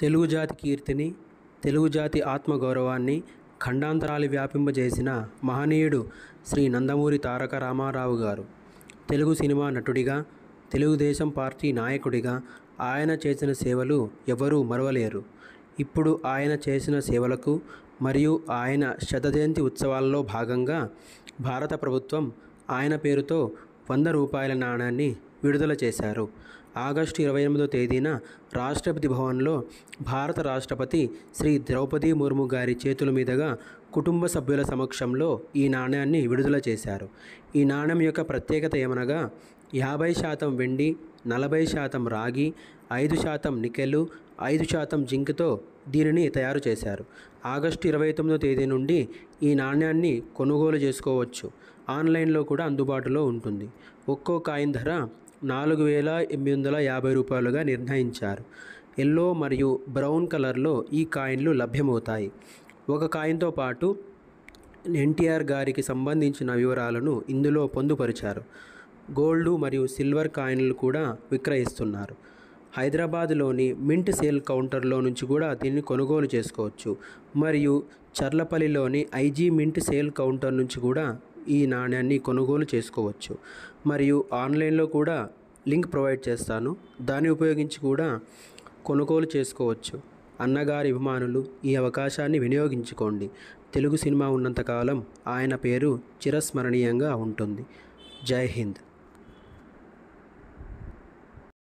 తెలుగు జాతి కీర్తిని తెలుగు జాతి ఆత్మగౌరవాన్ని ఖండాంతరాలు వ్యాపింపజేసిన మహనీయుడు శ్రీ నందమూరి తారక రామారావు గారు తెలుగు సినిమా నటుడిగా తెలుగుదేశం పార్టీ నాయకుడిగా ఆయన చేసిన సేవలు ఎవరూ మరవలేరు ఇప్పుడు ఆయన చేసిన సేవలకు మరియు ఆయన శతజయంతి ఉత్సవాల్లో భాగంగా భారత ప్రభుత్వం ఆయన పేరుతో వంద రూపాయల నాణాన్ని విడుదల చేశారు ఆగస్టు ఇరవై ఎనిమిదో తేదీన రాష్ట్రపతి భవన్లో భారత రాష్ట్రపతి శ్రీ ద్రౌపది ముర్ము గారి చేతుల మీదుగా కుటుంబ సభ్యుల సమక్షంలో ఈ నాణ్యాన్ని విడుదల చేశారు ఈ నాణ్యం యొక్క ప్రత్యేకత ఏమనగా యాభై శాతం వెండి నలభై శాతం రాగి ఐదు శాతం నికెలు ఐదు శాతం జింక్తో దీనిని తయారు చేశారు ఆగస్టు ఇరవై తొమ్మిదో తేదీ నుండి ఈ నాణ్యాన్ని కొనుగోలు చేసుకోవచ్చు ఆన్లైన్లో కూడా అందుబాటులో ఉంటుంది ఒక్కో కాయిన్ ధర నాలుగు వేల ఎనిమిది వందల యాభై రూపాయలుగా నిర్ణయించారు ఎల్లో మరియు బ్రౌన్ కలర్లో ఈ కాయిన్లు లభ్యమవుతాయి ఒక కాయిన్తో పాటు ఎన్టీఆర్ గారికి సంబంధించిన వివరాలను ఇందులో పొందుపరిచారు గోల్డ్ మరియు సిల్వర్ కాయిన్లు కూడా విక్రయిస్తున్నారు హైదరాబాద్లోని మింట్ సేల్ కౌంటర్లో నుంచి కూడా దీన్ని కొనుగోలు చేసుకోవచ్చు మరియు చర్లపల్లిలోని ఐజీ మింట్ సేల్ కౌంటర్ నుంచి కూడా ఈ నాణ్యాన్ని కొనుగోలు చేసుకోవచ్చు మరియు ఆన్లైన్లో కూడా లింక్ ప్రొవైడ్ చేస్తాను దాన్ని ఉపయోగించి కూడా కొనుగోలు చేసుకోవచ్చు అన్నగారి అభిమానులు ఈ అవకాశాన్ని వినియోగించుకోండి తెలుగు సినిమా ఉన్నంతకాలం ఆయన పేరు చిరస్మరణీయంగా ఉంటుంది జై హింద్